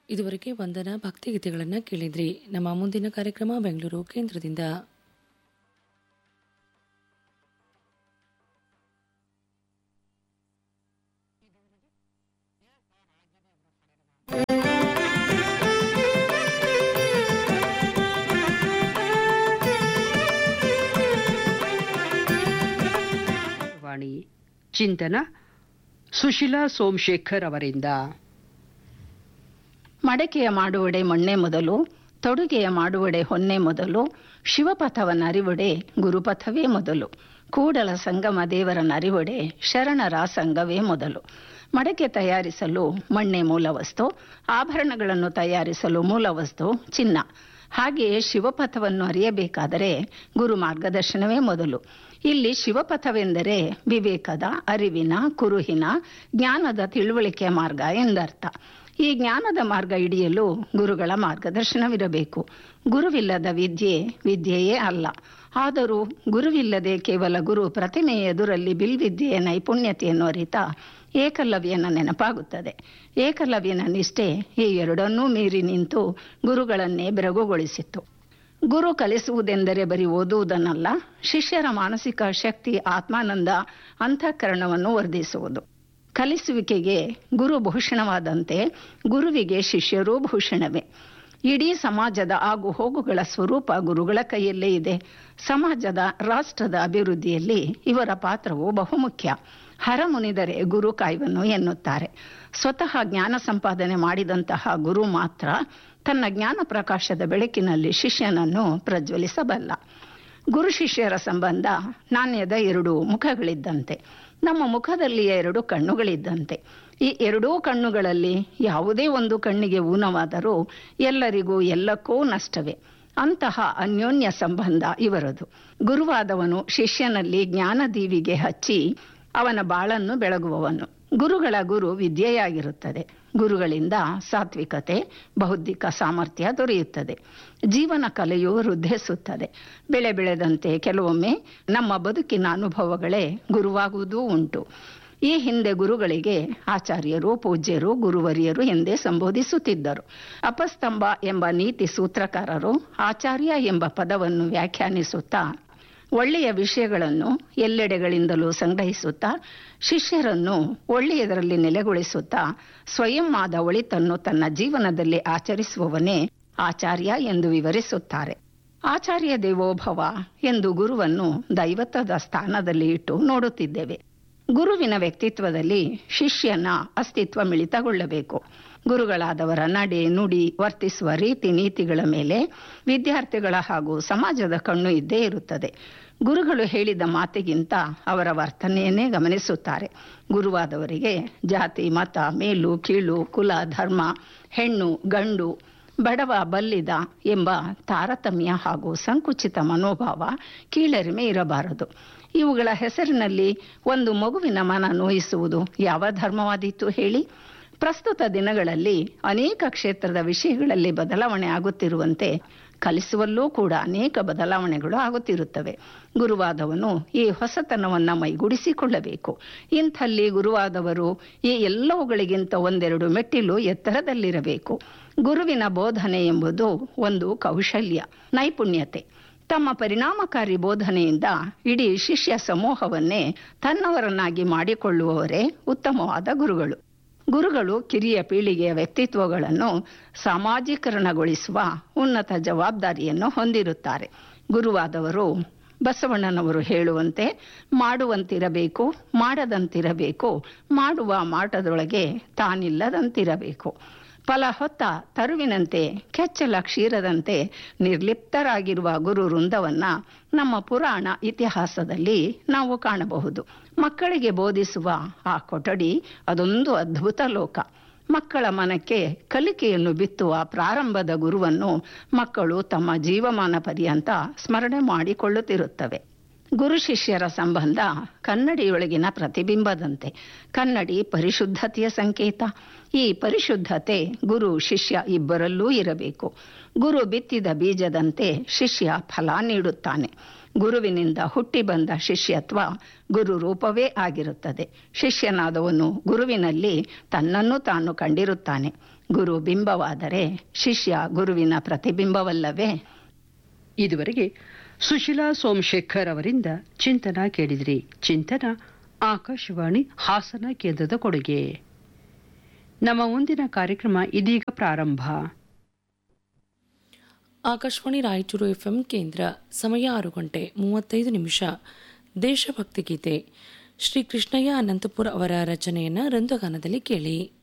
ಇದುವರೆಗೆ ವಂದನಾ ಭಕ್ತಿಗೀತೆಗಳನ್ನು ಕೇಳಿದ್ರಿ ನಮ್ಮ ಮುಂದಿನ ಕಾರ್ಯಕ್ರಮ ಬೆಂಗಳೂರು ಕೇಂದ್ರದಿಂದ ವಾಣಿ ಚಿಂತನ ಸುಶೀಲಾ ಸೋಮಶೇಖರ್ ಅವರಿಂದ ಮಡಕೆಯ ಮಾಡುವಡೆ ಮಣ್ಣೆ ಮೊದಲು ತೊಡುಗೆಯ ಮಾಡುವಡೆ ಹೊನ್ನೆ ಮೊದಲು ಶಿವಪಥವನ್ನ ಅರಿವಡೆ ಗುರುಪಥವೇ ಮೊದಲು ಕೂಡಲ ಸಂಗಮ ದೇವರನ ಅರಿವಡೆ ಶರಣರ ಸಂಘವೇ ಮೊದಲು ಮಡಕೆ ತಯಾರಿಸಲು ಮಣ್ಣೆ ಮೂಲ ವಸ್ತು ಆಭರಣಗಳನ್ನು ತಯಾರಿಸಲು ಮೂಲ ವಸ್ತು ಚಿನ್ನ ಹಾಗೆಯೇ ಶಿವಪಥವನ್ನು ಅರಿಯಬೇಕಾದರೆ ಗುರು ಮಾರ್ಗದರ್ಶನವೇ ಮೊದಲು ಇಲ್ಲಿ ಶಿವಪಥವೆಂದರೆ ವಿವೇಕದ ಅರಿವಿನ ಕುರುಹಿನ ಜ್ಞಾನದ ತಿಳುವಳಿಕೆಯ ಮಾರ್ಗ ಎಂದರ್ಥ ಈ ಜ್ಞಾನದ ಮಾರ್ಗ ಹಿಡಿಯಲು ಗುರುಗಳ ಮಾರ್ಗದರ್ಶನವಿರಬೇಕು ಗುರುವಿಲ್ಲದ ವಿದ್ಯೆ ವಿದ್ಯೆಯೇ ಅಲ್ಲ ಆದರೂ ಗುರುವಿಲ್ಲದೆ ಕೇವಲ ಗುರು ಪ್ರತಿಮೆಯ ಎದುರಲ್ಲಿ ಬಿಲ್ವಿದ್ಯೆಯ ನೈಪುಣ್ಯತೆಯನ್ನು ಅರಿತ ಏಕಲವ್ಯನ ನೆನಪಾಗುತ್ತದೆ ಏಕಲವ್ಯನ ನಿಷ್ಠೆ ಈ ಎರಡನ್ನೂ ಮೀರಿ ನಿಂತು ಗುರುಗಳನ್ನೇ ಬೆರಗುಗೊಳಿಸಿತ್ತು ಗುರು ಕಲಿಸುವುದೆಂದರೆ ಬರೀ ಓದುವುದನ್ನಲ್ಲ ಶಿಷ್ಯರ ಮಾನಸಿಕ ಶಕ್ತಿ ಆತ್ಮಾನಂದ ಅಂತಃಕರಣವನ್ನು ವರ್ಧಿಸುವುದು ಕಲಿಸುವಿಕೆಗೆ ಗುರು ಭೂಷಣವಾದಂತೆ ಗುರುವಿಗೆ ಶಿಷ್ಯರೂ ಭೂಷಣವೇ ಇಡೀ ಸಮಾಜದ ಆಗು ಹೋಗುಗಳ ಸ್ವರೂಪ ಗುರುಗಳ ಕೈಯಲ್ಲೇ ಇದೆ ಸಮಾಜದ ರಾಷ್ಟ್ರದ ಅಭಿವೃದ್ಧಿಯಲ್ಲಿ ಇವರ ಪಾತ್ರವು ಬಹುಮುಖ್ಯ ಹರಮುನಿದರೆ ಗುರು ಕಾಯ್ವನ್ನು ಎನ್ನುತ್ತಾರೆ ಸ್ವತಃ ಜ್ಞಾನ ಸಂಪಾದನೆ ಮಾಡಿದಂತಹ ಗುರು ಮಾತ್ರ ತನ್ನ ಜ್ಞಾನ ಪ್ರಕಾಶದ ಬೆಳಕಿನಲ್ಲಿ ಶಿಷ್ಯನನ್ನು ಪ್ರಜ್ವಲಿಸಬಲ್ಲ ಗುರು ಶಿಷ್ಯರ ಸಂಬಂಧ ನಾಣ್ಯದ ಎರಡು ಮುಖಗಳಿದ್ದಂತೆ ನಮ್ಮ ಮುಖದಲ್ಲಿಯ ಎರಡು ಕಣ್ಣುಗಳಿದ್ದಂತೆ ಈ ಎರಡೂ ಕಣ್ಣುಗಳಲ್ಲಿ ಯಾವುದೇ ಒಂದು ಕಣ್ಣಿಗೆ ಊನವಾದರೂ ಎಲ್ಲರಿಗೂ ಎಲ್ಲಕ್ಕೂ ನಷ್ಟವೇ ಅಂತಹ ಅನ್ಯೋನ್ಯ ಸಂಬಂಧ ಇವರದು ಗುರುವಾದವನು ಶಿಷ್ಯನಲ್ಲಿ ಜ್ಞಾನದೀವಿಗೆ ಹಚ್ಚಿ ಅವನ ಬಾಳನ್ನು ಬೆಳಗುವವನು ಗುರುಗಳ ಗುರು ವಿದ್ಯೆಯಾಗಿರುತ್ತದೆ ಗುರುಗಳಿಂದ ಸಾತ್ವಿಕತೆ ಬೌದ್ಧಿಕ ಸಾಮರ್ಥ್ಯ ದೊರೆಯುತ್ತದೆ ಜೀವನ ಕಲೆಯು ವೃದ್ಧಿಸುತ್ತದೆ ಬೆಳೆ ಬೆಳೆದಂತೆ ಕೆಲವೊಮ್ಮೆ ನಮ್ಮ ಬದುಕಿನ ಅನುಭವಗಳೇ ಗುರುವಾಗುವುದೂ ಉಂಟು ಈ ಹಿಂದೆ ಗುರುಗಳಿಗೆ ಆಚಾರ್ಯರು ಪೂಜ್ಯರು ಗುರುವರಿಯರು ಎಂದೇ ಸಂಬೋಧಿಸುತ್ತಿದ್ದರು ಅಪಸ್ತಂಭ ಎಂಬ ನೀತಿ ಸೂತ್ರಕಾರರು ಆಚಾರ್ಯ ಎಂಬ ಪದವನ್ನು ವ್ಯಾಖ್ಯಾನಿಸುತ್ತಾ ಒಳ್ಳೆಯ ವಿಷಯಗಳನ್ನು ಎಲ್ಲೆಡೆಗಳಿಂದಲೂ ಸಂಗ್ರಹಿಸುತ್ತಾ ಶಿಷ್ಯರನ್ನು ಒಳ್ಳೆಯದರಲ್ಲಿ ನೆಲೆಗೊಳಿಸುತ್ತಾ ಸ್ವಯಂ ಆದ ಒಳಿತನ್ನು ತನ್ನ ಜೀವನದಲ್ಲಿ ಆಚರಿಸುವವನೇ ಆಚಾರ್ಯ ಎಂದು ವಿವರಿಸುತ್ತಾರೆ ಆಚಾರ್ಯ ದೇವೋಭವ ಎಂದು ಗುರುವನ್ನು ದೈವತ್ವದ ಸ್ಥಾನದಲ್ಲಿ ಇಟ್ಟು ನೋಡುತ್ತಿದ್ದೇವೆ ಗುರುವಿನ ವ್ಯಕ್ತಿತ್ವದಲ್ಲಿ ಶಿಷ್ಯನ ಅಸ್ತಿತ್ವ ಮಿಳಿತಗೊಳ್ಳಬೇಕು ಗುರುಗಳಾದವರ ನಡೆ ನುಡಿ ವರ್ತಿಸುವ ರೀತಿ ನೀತಿಗಳ ಮೇಲೆ ವಿದ್ಯಾರ್ಥಿಗಳ ಹಾಗೂ ಸಮಾಜದ ಕಣ್ಣು ಇದ್ದೇ ಇರುತ್ತದೆ ಗುರುಗಳು ಹೇಳಿದ ಮಾತಿಗಿಂತ ಅವರ ವರ್ತನೆಯನ್ನೇ ಗಮನಿಸುತ್ತಾರೆ ಗುರುವಾದವರಿಗೆ ಜಾತಿ ಮತ ಮೇಲು ಕೀಳು ಕುಲ ಧರ್ಮ ಹೆಣ್ಣು ಗಂಡು ಬಡವ ಬಲ್ಲಿದ ಎಂಬ ತಾರತಮ್ಯ ಹಾಗೂ ಸಂಕುಚಿತ ಮನೋಭಾವ ಕೀಳರಿಮೆ ಇರಬಾರದು ಇವುಗಳ ಹೆಸರಿನಲ್ಲಿ ಒಂದು ಮಗುವಿನ ಮನ ನೋಯಿಸುವುದು ಯಾವ ಧರ್ಮವಾದೀತು ಹೇಳಿ ಪ್ರಸ್ತುತ ದಿನಗಳಲ್ಲಿ ಅನೇಕ ಕ್ಷೇತ್ರದ ವಿಷಯಗಳಲ್ಲಿ ಬದಲಾವಣೆ ಆಗುತ್ತಿರುವಂತೆ ಕಲಿಸುವಲ್ಲೂ ಕೂಡ ಅನೇಕ ಬದಲಾವಣೆಗಳು ಆಗುತ್ತಿರುತ್ತವೆ ಗುರುವಾದವನು ಈ ಹೊಸತನವನ್ನು ಮೈಗೂಡಿಸಿಕೊಳ್ಳಬೇಕು ಇಂಥಲ್ಲಿ ಗುರುವಾದವರು ಈ ಎಲ್ಲವುಗಳಿಗಿಂತ ಒಂದೆರಡು ಮೆಟ್ಟಿಲು ಎತ್ತರದಲ್ಲಿರಬೇಕು ಗುರುವಿನ ಬೋಧನೆ ಎಂಬುದು ಒಂದು ಕೌಶಲ್ಯ ನೈಪುಣ್ಯತೆ ತಮ್ಮ ಪರಿಣಾಮಕಾರಿ ಬೋಧನೆಯಿಂದ ಇಡೀ ಶಿಷ್ಯ ಸಮೂಹವನ್ನೇ ತನ್ನವರನ್ನಾಗಿ ಮಾಡಿಕೊಳ್ಳುವವರೇ ಉತ್ತಮವಾದ ಗುರುಗಳು ಗುರುಗಳು ಕಿರಿಯ ಪೀಳಿಗೆಯ ವ್ಯಕ್ತಿತ್ವಗಳನ್ನು ಸಾಮಾಜೀಕರಣಗೊಳಿಸುವ ಉನ್ನತ ಜವಾಬ್ದಾರಿಯನ್ನು ಹೊಂದಿರುತ್ತಾರೆ ಗುರುವಾದವರು ಬಸವಣ್ಣನವರು ಹೇಳುವಂತೆ ಮಾಡುವಂತಿರಬೇಕು ಮಾಡದಂತಿರಬೇಕು ಮಾಡುವ ಮಾಟದೊಳಗೆ ತಾನಿಲ್ಲದಂತಿರಬೇಕು ಫಲ ಹೊತ್ತ ತರುವಿನಂತೆ ಕೆಚ್ಚಲ ಕ್ಷೀರದಂತೆ ನಿರ್ಲಿಪ್ತರಾಗಿರುವ ಗುರು ವೃಂದವನ್ನ ನಮ್ಮ ಪುರಾಣ ಇತಿಹಾಸದಲ್ಲಿ ನಾವು ಕಾಣಬಹುದು ಮಕ್ಕಳಿಗೆ ಬೋಧಿಸುವ ಆ ಕೊಠಡಿ ಅದೊಂದು ಅದ್ಭುತ ಲೋಕ ಮಕ್ಕಳ ಮನಕ್ಕೆ ಕಲಿಕೆಯನ್ನು ಬಿತ್ತುವ ಪ್ರಾರಂಭದ ಗುರುವನ್ನು ಮಕ್ಕಳು ತಮ್ಮ ಜೀವಮಾನ ಪರ್ಯಂತ ಸ್ಮರಣೆ ಮಾಡಿಕೊಳ್ಳುತ್ತಿರುತ್ತವೆ ಗುರು ಶಿಷ್ಯರ ಸಂಬಂಧ ಕನ್ನಡಿಯೊಳಗಿನ ಪ್ರತಿಬಿಂಬದಂತೆ ಕನ್ನಡಿ ಪರಿಶುದ್ಧತೆಯ ಸಂಕೇತ ಈ ಪರಿಶುದ್ಧತೆ ಗುರು ಶಿಷ್ಯ ಇಬ್ಬರಲ್ಲೂ ಇರಬೇಕು ಗುರು ಬಿತ್ತಿದ ಬೀಜದಂತೆ ಶಿಷ್ಯ ಫಲ ನೀಡುತ್ತಾನೆ ಗುರುವಿನಿಂದ ಹುಟ್ಟಿ ಬಂದ ಶಿಷ್ಯತ್ವ ಗುರು ರೂಪವೇ ಆಗಿರುತ್ತದೆ ಶಿಷ್ಯನಾದವನು ಗುರುವಿನಲ್ಲಿ ತನ್ನನ್ನು ತಾನು ಕಂಡಿರುತ್ತಾನೆ ಗುರು ಬಿಂಬವಾದರೆ ಶಿಷ್ಯ ಗುರುವಿನ ಪ್ರತಿಬಿಂಬವಲ್ಲವೇ ಇದುವರೆಗೆ ಸುಶೀಲಾ ಸೋಮಶೇಖರ್ ಅವರಿಂದ ಚಿಂತನ ಕೇಳಿದ್ರಿ ಚಿಂತನ ಆಕಾಶವಾಣಿ ಹಾಸನ ಕೇಂದ್ರದ ಕೊಡುಗೆ ನಮ್ಮ ಮುಂದಿನ ಕಾರ್ಯಕ್ರಮ ಇದೀಗ ಪ್ರಾರಂಭ ಆಕಾಶವಾಣಿ ರಾಯಚೂರು ಎಫ್ಎಂ ಕೇಂದ್ರ ಸಮಯ ಆರು ಗಂಟೆ ಮೂವತ್ತೈದು ನಿಮಿಷ ದೇಶಭಕ್ತಿ ಗೀತೆ ಶ್ರೀ ಕೃಷ್ಣಯ್ಯ ಅನಂತಪುರ ಅವರ ರಚನೆಯನ್ನ ರಂಧ್ರಗಾನದಲ್ಲಿ ಕೇಳಿ